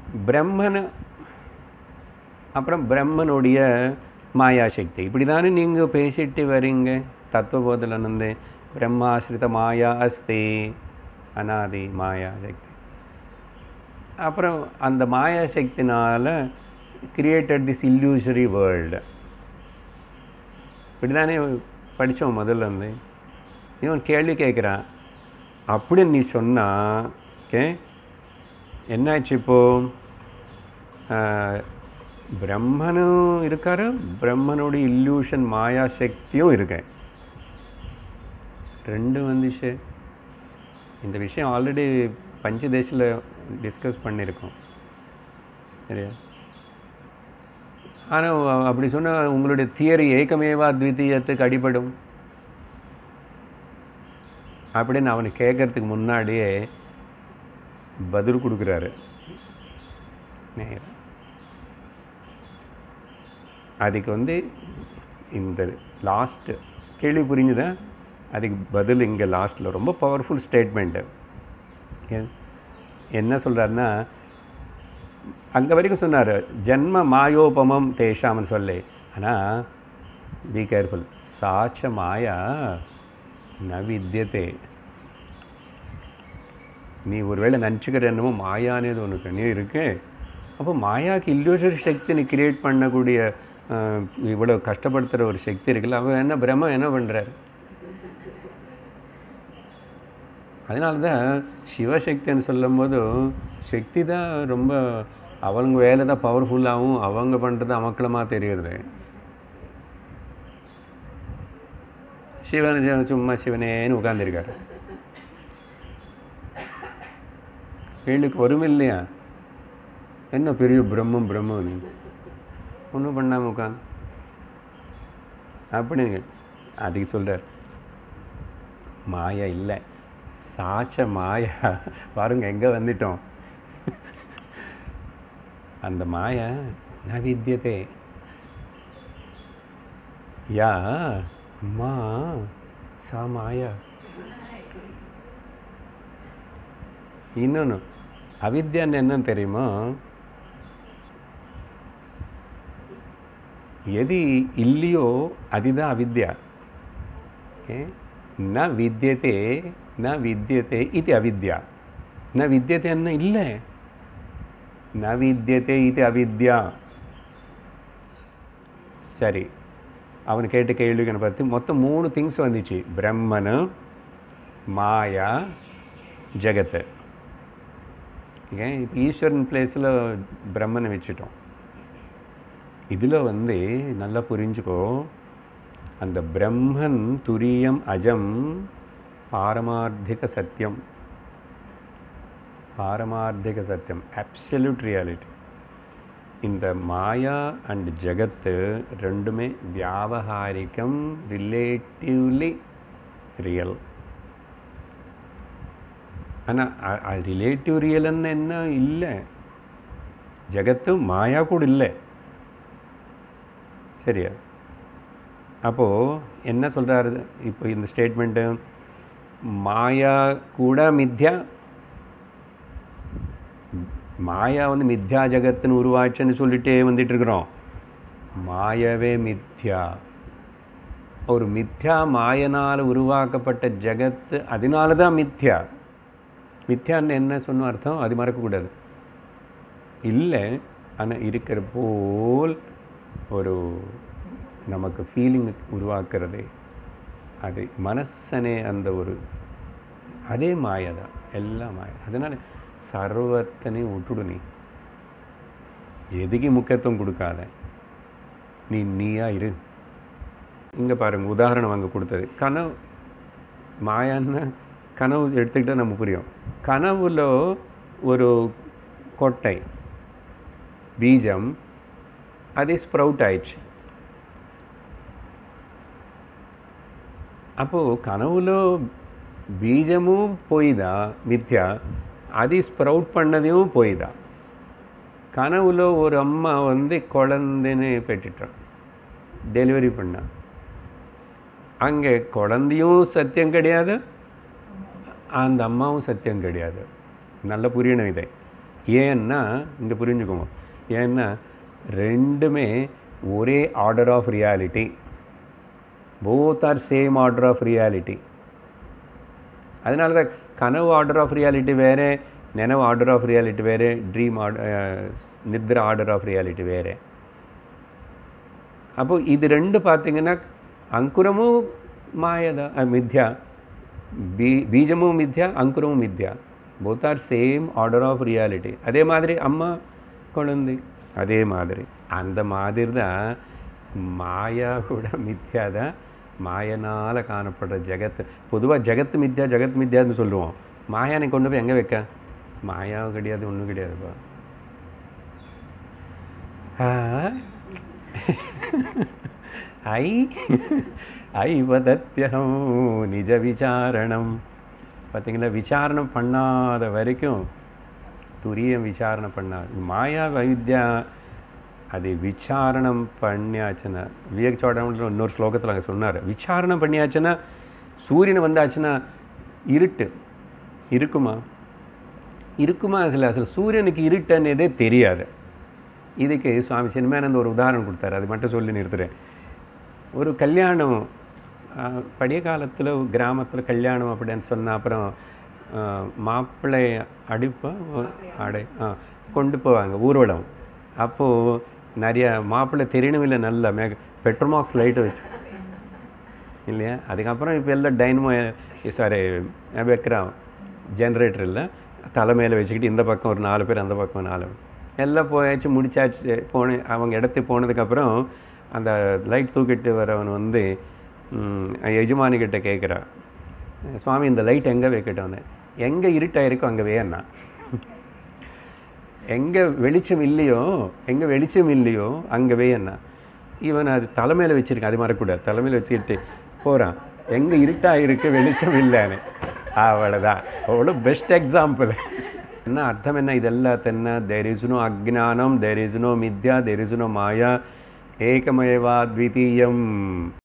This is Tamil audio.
பிரம்மன் அப்புறம் பிரம்மனுடைய மாயாசக்தி இப்படி தானே நீங்கள் பேசிட்டு வரீங்க தத்துவபோதில் வந்து பிரம்மாஸ்ரித மாயா அஸ்தி அனாதி மாயா சக்தி அப்புறம் அந்த மாயா சக்தினால கிரியேட்டட் திஸ் இல்லூசரி வேர்ல்டு இப்படி தானே படித்தோம் முதல்ல இருந்து இவன் கேள்வி கேட்குறான் அப்படின்னு நீ சொன்னா ஓகே என்னாச்சு இப்போ ஆஹ், பிரம்மனும் இருக்காரு பிரம்மனோட இல்லூஷன் மாயா சக்தியும் இருக்கு ரெண்டும் வந்துச்சு இந்த விஷயம் ஆல்ரெடி பஞ்சதேசில் டிஸ்கஸ் பண்ணியிருக்கோம் சரியா ஆனால் அப்படி சொன்னால் உங்களுடைய தியரி ஏகமேவா அத்விதீயத்துக்கு அடிபடும் அப்படின்னு அவனை கேட்கறதுக்கு முன்னாடியே பதில் கொடுக்குறாரு நேரா அதுக்கு வந்து இந்த லாஸ்ட்டு கேள்வி புரிஞ்சுதா அதுக்கு பதில் இங்கே லாஸ்ட்டில் ரொம்ப பவர்ஃபுல் ஸ்டேட்மெண்ட்டு என்ன சொல்கிறாருன்னா அங்கே வரைக்கும் சொன்னார் ஜென்ம மாயோபமம் தேஷாம்னு சொல்லி ஆனால் பி கேர்ஃபுல் சாட்ச மாயா ந வித்தியதே நீ ஒருவேளை நினச்சிக்கிற என்னமோ மாயானது உனக்கு நீ இருக்கு அப்போ மாயாக்கு இல்லூஷர் சக்தி நீ கிரியேட் பண்ணக்கூடிய அஹ், இவ்வளோ கஷ்டப்படுத்துகிற ஒரு சக்தி இருக்குல்ல அவன் என்ன பிரம்ம என்ன பண்ணுறாரு அதனால தான் சிவசக்தின்னு சொல்லும்போது சக்தி தான் ரொம்ப அவங்க வேலை தான் பவர்ஃபுல்லாகவும் அவங்க பண்ணுறது அமக்கலமாக தெரியுது சிவன் சிவன் சும்மா சிவனேன்னு உட்காந்துருக்காரு கேள்விக்கு வரும் இல்லையா என்ன பெரிய பிரம்மம் பிரம்மம் நீ ஒன்றும் பண்ணாமல் உட்காந்து அப்படிங்க அதுக்கு சொல்கிறார் மாயா இல்லை சாச்ச மாயா பாருங்க எங்கே வந்துட்டோம் அந்த மாயா ந வித்தியதே யா மா சா மாயா இன்னொன்று அவித்யான்னு என்னன்னு தெரியுமா எது இல்லையோ அதுதான் அவித்யா ஓகே ந வித்தியதே ந வித்தியதே இது அவித்யா ந வித்தியதே என்ன இல்லை ந வித்தியதே இது அவித்யா சரி அவன் கேட்ட கேள்விக்கு பார்த்து மொத்தம் மூணு திங்ஸ் வந்துச்சு பிரம்மனு மாயா ஜெகத்து ஓகே இப்போ ஈஸ்வரன் பிளேஸில் பிரம்மனை வச்சுட்டோம் இதில் வந்து நல்லா புரிஞ்சுக்கோ அந்த பிரம்மன் துரியம் அஜம் பாரமார்த்திக சத்தியம் பாரமார்த்திக சத்தியம் அப்சல்யூட் ரியாலிட்டி இந்த மாயா அண்ட் ஜெகத்து ரெண்டுமே வியாபகாரிகம் ரிலேட்டிவ்லி ரியல் ஆனால் ரிலேட்டிவ் ரியல்னு என்ன இல்லை ஜெகத்து மாயா கூட இல்லை சரியா அப்போது என்ன சொல்கிறாரு இப்போ இந்த ஸ்டேட்மெண்ட்டு மாயா கூட மித்யா மாயா வந்து மித்யா ஜகத்துன்னு உருவாச்சுன்னு சொல்லிட்டே வந்துட்டு இருக்கிறோம் மாயவே மித்யா ஒரு மித்யா மாயனால் உருவாக்கப்பட்ட ஜகத்து அதனால தான் மித்யா மித்யான்னு என்ன சொன்ன அர்த்தம் அது மறக்கக்கூடாது இல்லை ஆனால் இருக்கிற போல் ஒரு நமக்கு ஃபீலிங் உருவாக்குறது அது மனசனே அந்த ஒரு அதே மாயை தான் எல்லாம் மாயை அதனால் சர்வத்தனையும் விட்டுடு நீ எதுக்கு முக்கியத்துவம் கொடுக்காத நீ நீயா இரு இங்கே பாருங்க உதாரணம் அங்கே கொடுத்தது கனவு மாயான்னா கனவு எடுத்துக்கிட்டால் நம்ம புரியும் கனவுல ஒரு கொட்டை பீஜம் அது ஸ்ப்ரவுட் ஆயிடுச்சு அப்போது கனவுలో బీజము పోయిదా మిథ్య అది ஸ்ப்ரவுட் பண்ணதையும் போய்தா கனவுல ஒரு அம்மா வந்து குழந்தைன்னு பெற்றுட்டான் டெலிவரி பண்ணா அங்கே குழந்தையும் சத்தியம் கிடையாது அந்த அம்மாவும் சத்தியம் கிடையாது நல்ல புரியணும் இதை ஏன்னா இங்கே புரிஞ்சுக்கோங்க ஏன்னா ரெண்டுமே ஒரே order of reality both are same order of reality அதனால தான் கனவு ஆர்டர் ஆஃப் ரியாலிட்டி வேறு நினைவு ஆர்டர் ஆஃப் ரியாலிட்டி வேறு ட்ரீம் ஆர்டர் நித்ர ஆர்டர் ஆஃப் ரியாலிட்டி வேறு அப்போ இது ரெண்டு பார்த்தீங்கன்னா அங்குரமும் மாயதான் அஹ், மித்யா பீ பீஜமும் மித்யா அங்குரமும் மித்யா both are same order of reality அதே மாதிரி அம்மா குழந்தை அதே மாதிரி அந்த மாதிரி தான் மாயா கூட மித்யா தான் மாயனால் காணப்படுற ஜெகத் பொதுவாக ஜெகத் மித்யா ஜெகத் மித்யான்னு சொல்லுவோம் மாயானை கொண்டு போய் எங்கே வைக்க மாயாவும் கிடையாது ஒன்றும் கிடையாதுப்பா ஆ ஐ ஐ வதத்தியம் நிஜ விசாரணம் பார்த்தீங்களா விசாரணம் பண்ணாத வரைக்கும் துரியம் விசாரணை பண்ணாது மாயா வைத்யா அது விசாரணம் பண்ணியாச்சுன்னா விவேக் சோடம்ன்ற இன்னொரு ஸ்லோகத்தில் அங்கே சொன்னார் விசாரணம் பண்ணியாச்சுன்னா சூரியன் வந்தாச்சுன்னா இருட்டு இருக்குமா இருக்குமா சில அசல் சூரியனுக்கு இருட்டுன்னதே தெரியாது இதுக்கு சுவாமி சின்மயானந்த ஒரு உதாரணம் கொடுத்தாரு அது மட்டும் சொல்லி நிறுத்துறேன் ஒரு கல்யாணம் ஆஹ், பழைய காலத்தில் கிராமத்தில் கல்யாணம் அப்படின்னு சொன்னால் அப்புறம் ஆஹ், மாப்பிள்ளை அடிப்பா அடை ஆ கொண்டு போவாங்க ஊர்வலம் அப்போது நிறைய மாப்பிள்ளை தெரியணும் இல்லை நல்ல மேக பெட்ரோமாக்ஸ் லைட்டு வச்சு இல்லையா அதுக்கப்புறம் இப்போ எல்லாம் டைனமோ சாரி வைக்கிறான் ஜென்ரேட்டர் இல்லை தலைமையில் வச்சுக்கிட்டு இந்த பக்கம் ஒரு நாலு பேர் அந்த பக்கம் நாலு பேர். எல்லாம் போயாச்சு முடிச்சாச்சு போன அவங்க இடத்துக்கு போனதுக்கப்புறம் அந்த லைட் தூக்கிட்டு வரவன் வந்து ம், எஜமானிக்கிட்ட கேட்குறா சுவாமி இந்த லைட் எங்கே வைக்கட்டோன்னு எங்கே இருட்டாயிருக்கோ அங்கே வேணா எங்கே வெளிச்சம் இல்லையோ எங்கே வெளிச்சம் இல்லையோ அங்கே வேணா இவன் அது தலைமையில் வச்சிருக்கான் அது மறக்கூடாது தலைமையில் வச்சுக்கிட்டு போகிறான் எங்கே இருட்டாக இருக்கு வெளிச்சம் இல்லைன்னு அவ்வளோதான் அவ்வளோ பெஸ்ட் எக்ஸாம்பிள் என்ன அர்த்தம் என்ன இதெல்லாத்தென்ன தேர் இஸ் நோ அக்ஞானம் தேர் இஸ் நோ மித்யா தேர் இஸ் நோ மாயா ஏகமேவா த்விதீயம்